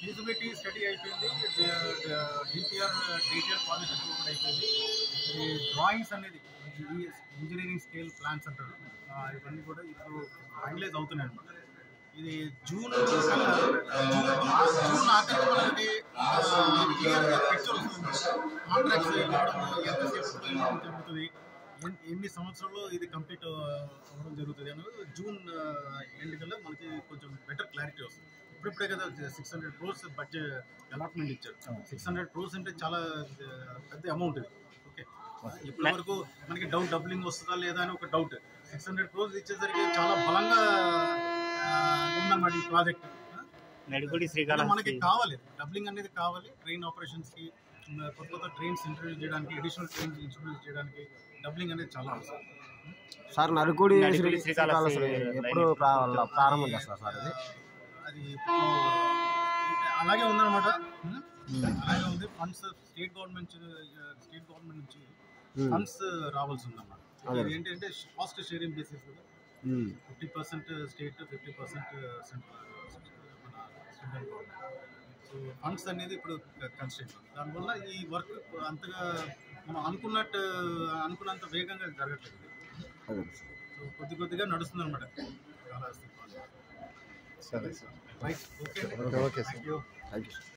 Feasibility study అయిపోయింది DPR detail project కూడా అయిపోయింది ఈ డ్రాయింగ్స్ అనేది ఈ ఇంజనీరింగ్ స్కేల్ ప్లాన్స్ అంటారు ఆ, ఇవన్నీ కూడా ఇప్పుడు ఫైనలైజ్ అవుతున్నాయి అనమాట ఇది జూన్ కల్లా జూన్ ఆఖరికి మనకి క్లియర్ పిక్చర్ వస్తుంది కాంట్రాక్ట్స్ ఇవ్వడం ఎంతసేపు ఇవ్వడం జరుగుతుంది ఎన్- ఎన్ని సంవత్సరాల్లో ఇది కంప్లీట్ అవ్వడం జరుగుతుంది అనేది జూన్ ఎండ్ కల్లా మనకి కొంచెం బెటర్ క్లారిటీ వస్తుంది ఇప్పుడిప్పుడే కదా six hundred crores budget allotment ఇచ్చారు సిక్స్ హండ్రెడ్ క్రోర్స్ అంటే చాలా ఆ, పెద్ద అమౌంట్ ఇది ఓకే ఇప్పటి వరకు మనకి డౌట్ డబ్లింగ్ వస్తుందా లేదా అని ఒక డౌట్ సిక్స్ హండ్రెడ్ క్రోర్స్ ఇచ్చేసరికి చాలా బలంగా ఆ, ఉందన్నమాట ఈ ప్రాజెక్ట్ నడిగుడి మనకి శ్రీకాళహస్తి కావాలి డబ్లింగ్ అనేది కావాలి ట్రైన్ ఆపరేషన్స్ కి ఉమ్, కొత్త కొత్త ట్రైన్స్ ఇంట్రడ్యూస్ చేయడానికి అడిషనల్ ట్రైన్స్ ఇంట్రడ్యూస్ చేయడానికి డబ్లింగ్ అనేది చాలా అవసరం సార్ నరుకుడి నరుకుడి శ్రీ- శ్రీకాళహస్తి శ్రీకాళహస్తి ఎప్పుడు ప్రా- ప్రారంభం చేస్తారు సార్ ఇది అది ఇప్పుడు అలాగే ఉందన్నమాట ఉమ్, అలాగే ఉంది funds state government state government నుంచి ఉమ్. ఫండ్స్ రావాల్సి ఉందన్నమాట అదే. ఇది ఏంటంటే కాస్ట్ షేరింగ్ బేసిస్ కదా ఉమ్. Fifty percent state fifty percent central మన సెంట్రల్ గవర్నమెంట్ సో ఫండ్స్ అనేది ఇప్పుడు కన్స్ట్రెంట్ దానివల్ల ఈ వర్క్ అంతగా మనం అనుకున్నట్టు అనుకున్నంత వేగంగా జరగట్లేదు అదే సో కొద్ది కొద్దిగా నడుస్తుంది అనమాట చాలా సరే sir right okay okay okay sir thank you thank you sir